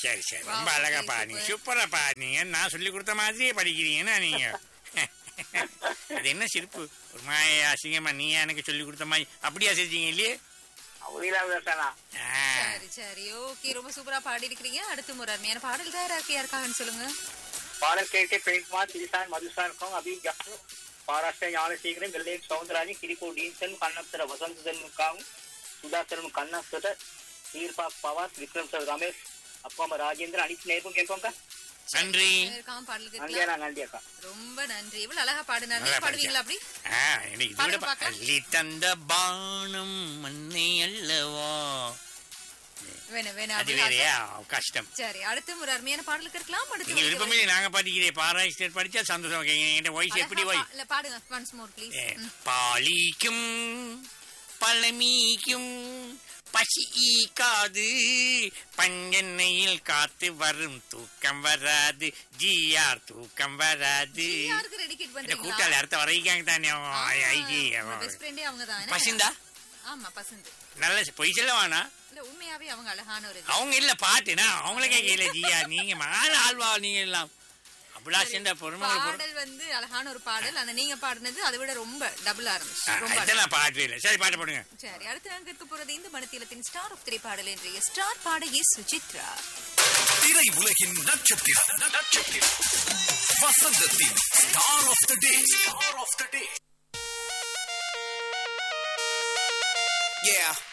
சரி சரி Wow, ரொம்ப அழகா very பாடுனீங்க super. சூப்பரா பாடுனீங்க நான் சொல்லி கொடுத்த மாதிரியே படிக்கிறீங்கன்னா நீங்க அது என்ன சிரிப்பு ஒரு மாய அசிங்கமா நீ எனக்கு சொல்லி கொடுத்த மாதிரி அப்படியா சிரிச்சீங்க இல்லையே உயிராக ஆ, சரி சரி ஓகே ரொம்ப சூப்பரா பாடி இருக்கிறீங்க அடுத்து ஒரு அருமையான பாடல் தயாரா இருக்கு யாருக்காகன்னு சொல்லுங்க பாடல் கேட்டு பெயிண்ட்மார் திரிசான் மதுசாருக்கும் அபி ஜப்பு பாராஷ்டிர ஞானசேகரன் வெள்ளையன் சவுந்தரராஜன் கிரிப்பூர் டீன்சன் கண்ணப்தர வசந்தனுக்காகவும் சுதாகரன் கண்ணப்தர தீர்பா பவாஸ் விக்ரம் சார் ரமேஷ் அப்பா அம்மா ராஜேந்திரன் அனைத்து நேருக்கும் கேட்போங்க நன்றி இருக்காம பாடலுக்கு நன்றியா இருக்கலாம். நன்றி அக்கா ரொம்ப நன்றி இவ்வளவு அழகா பாடினாரு நல்லா நீங்க பாடுவீங்களா அப்படி ஆ, எனக்கு இது விட பாடுங்க பா- பார்க்கலாம். அள்ளி தந்த பானம் மண்ணை அல்லவா வேணும் வேணும் அது அப்படி வேறையா கஷ்டம் சரி அடுத்து ஒரு அருமையான பாடலுக்கு இருக்கலாம் அடுத்து நீங்க ஒரு- விருப்பமே நாங்க பாடிக்கிறேன் பாராய் ஸ்டேட் படிச்சா சந்தோஷம் என் வயசு எப்படி அழகா வை பா- இல்ல பாடுங்க ஒன்ஸ் மோர் ப்ளீஸ் ஏ, பாலிக்கும் பழமீக்கும் பசி ஈக்காது பஞ்சென்னையில் காத்து வரும் தூக்கம் வராது ஜிஆர் தூக்கம் வராது யாருக்கு ரெடிகேட் இந்த பண்றீங்களா கூட்டாளி அடுத்த வரைக்கும் தானே அவன் ஐ- ஐஜி அவன். பெஸ்ட் ஃப்ரெண்டே அவங்க தான் பசிந்தா ஆமா பசந்து நல்ல பொய் சொல்ல வேணா இல்ல உண்மையாவே அவங்க அழகான ஒரு இது. அவங்க இல்ல பாட்டுனா அவங்கள கேட்கல ஜியா நீங்க மால ஆழ்வா நீங்க எல்லாம் அபிலாஷன் பொறுமை பாடல் வந்து அழகான ஒரு பாடல் ஆனா நீங்க பாடுனது அதை விட ரொம்ப டபுள் ஆரம்பிச்சு ரொம்ப அழகா. இதெல்லாம் பாட்டு இல்லை சரி பாட்டு போடுங்க சரி அடுத்து நாங்க இருக்க போறது இந்த மனத்திலத்தின் ஸ்டார் ஆஃப் திரைப்பாடல் இன்றைய ஸ்டார் பாடகி சுசித்ரா திரை உலகின் நட்சத்திரம் நட்சத்திரம் வசந்தத்தின் star of the day star of the day Yeah.